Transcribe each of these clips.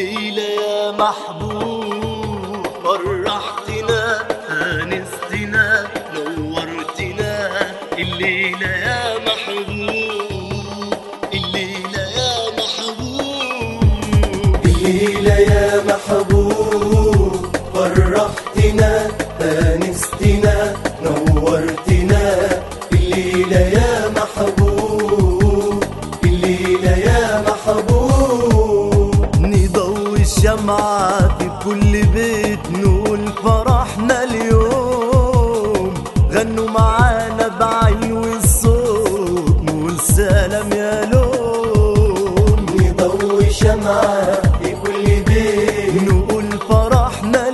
الليلة يا محبوب فرحتنا آنستنا نورتنا الليلة يا محبوب الليلة يا محبوب الليلة يا محبوب فرحتنا آنستنا نورتنا الليلة يا محبوب الليلة يا محبوب نضوي الشمعة في كل بيت نقول فرحنا اليوم غنوا معانا بعلو الصوت نقول سلام يا لوم نضوي شمعة في كل بيت نقول فرحنا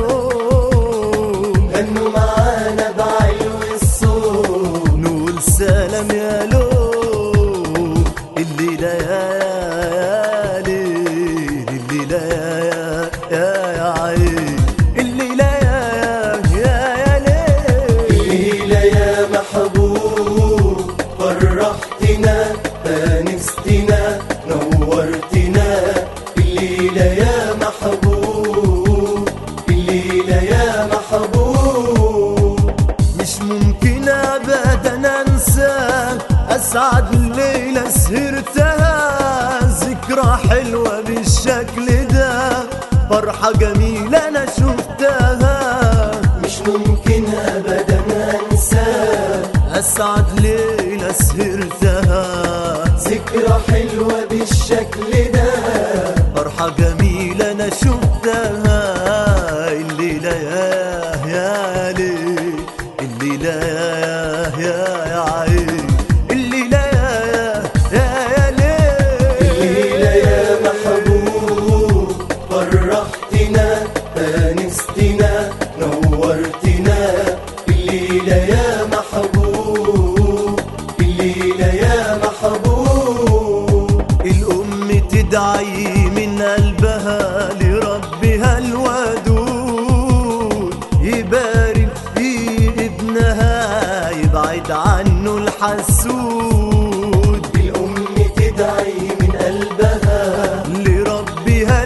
اليوم غنوا معانا بعلو الصوت نقول سلام يا لوم الليلة يا ليل الليلة يا يا يا عين الليلة يا يا يا ليل الليلة يا محبوب فرحتنا آنستنا نورتنا الليلة يا محبوب الليلة يا محبوب مش ممكن ابدا انسى اسعد الليله سهرتها ذكرى حلوه بالشكل ده فرحه جميله انا شفتها مش ممكن أبدا أنسى اسعد ليله سهرتها ذكرى حلوة بالشكل ده فرحه جميله انا شفتها الليله يا يا ليل الليله يا يا يا عين الليله يا يا يا ليل الليلة يا محبوب فرحتنا آنستنا نورتنا الليلة يا محبوب الليلة يا محبوب الأم تدعي من قلبها لربها الودود يبارك في ابنها يبعد عنه الحسود الأم تدعي من قلبها لربها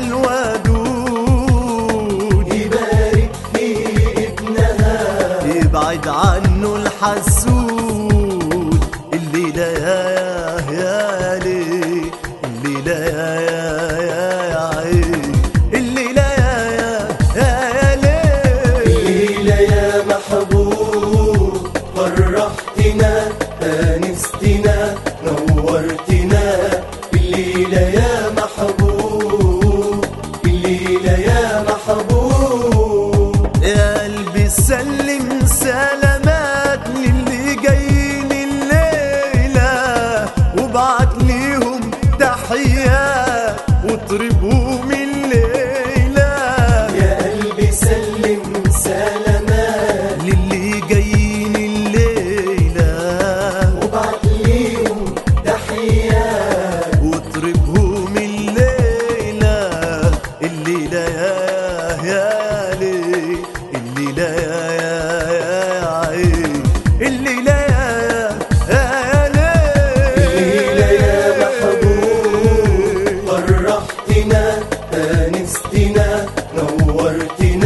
الودود يبارك في ابنها يبعد عنه الحسود الليلة يا يا ليل الليلة يا يا يا يا عين الليلة يا يا يا يا ليل الليلة يا محبوب فرحتنا آنستنا نورتنا الليلة يا محبوب الليلة يا محبوب يا قلبي سلم سلامات للي جايين الليلة وابعت ليهم تحيات واطربهم الليلة يا قلبي سلم سلامات للي جايين الليلة وابعت ليهم تحيات واطربهم الليلة الليلة يا يا ليل الليلة يا يا يا عين الليلة يا يا يا ليل الليلة يا محبوب فرحتنا آنستنا نورتنا